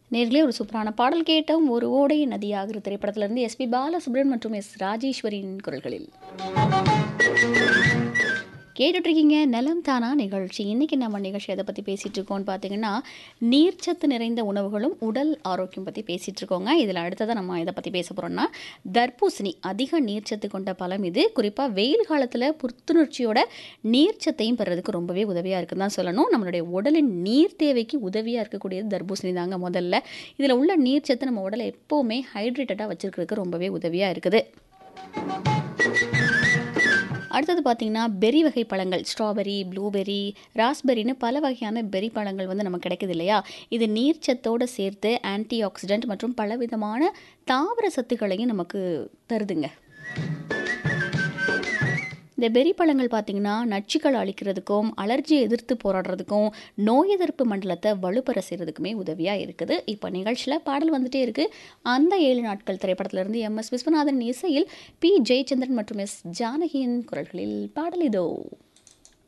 நேர்களே ஒரு சூப்பரான பாடல் கேட்டோம் ஒரு ஓடை நதியாகிற திரைப்படத்திலிருந்து எஸ்பி பாலசுப்ரமணியன் மற்றும் எஸ் ராஜேஸ்வரியின் குரல்களில் கேட்டுட்டு இருக்கீங்க நலம் தானா நிகழ்ச்சி இன்றைக்கி நம்ம நிகழ்ச்சி எதை பற்றி பேசிகிட்டு இருக்கோம்னு பார்த்தீங்கன்னா நீர்ச்சத்து நிறைந்த உணவுகளும் உடல் ஆரோக்கியம் பற்றி பேசிகிட்டு இருக்கோங்க இதில் அடுத்ததாக நம்ம இதை பற்றி பேச போகிறோம்னா தர்பூசணி அதிக நீர்ச்சத்து கொண்ட பழம் இது குறிப்பாக வெயில் காலத்தில் புத்துணர்ச்சியோட நீர்ச்சத்தையும் பெறதுக்கு ரொம்பவே உதவியாக இருக்குன்னு தான் சொல்லணும் நம்மளுடைய உடலின் நீர் தேவைக்கு உதவியாக இருக்கக்கூடியது தர்பூசணி தாங்க முதல்ல இதில் உள்ள நீர்ச்சத்து நம்ம உடலை எப்போவுமே ஹைட்ரேட்டடாக வச்சுருக்கிறதுக்கு ரொம்பவே உதவியாக இருக்குது அடுத்தது பார்த்திங்கன்னா பெரி வகை பழங்கள் ஸ்ட்ராபெரி ப்ளூபெரி ராஸ்பெரின்னு பல வகையான பெரி பழங்கள் வந்து நமக்கு கிடைக்குது இல்லையா இது நீர்ச்சத்தோடு சேர்த்து ஆன்டி ஆக்சிடென்ட் மற்றும் பலவிதமான தாவர சத்துக்களையும் நமக்கு தருதுங்க இந்த பெரி பழங்கள் பார்த்திங்கன்னா நச்சுக்கள் அழிக்கிறதுக்கும் அலர்ஜியை எதிர்த்து போராடுறதுக்கும் நோய் எதிர்ப்பு மண்டலத்தை வலுப்பெற செய்கிறதுக்குமே உதவியாக இருக்குது இப்போ நிகழ்ச்சியில் பாடல் வந்துட்டே இருக்குது அந்த ஏழு நாட்கள் திரைப்படத்திலிருந்து எம் எஸ் விஸ்வநாதன் இசையில் பி ஜெயச்சந்திரன் மற்றும் எஸ் ஜானகியின் குரல்களில் பாடல் இதோ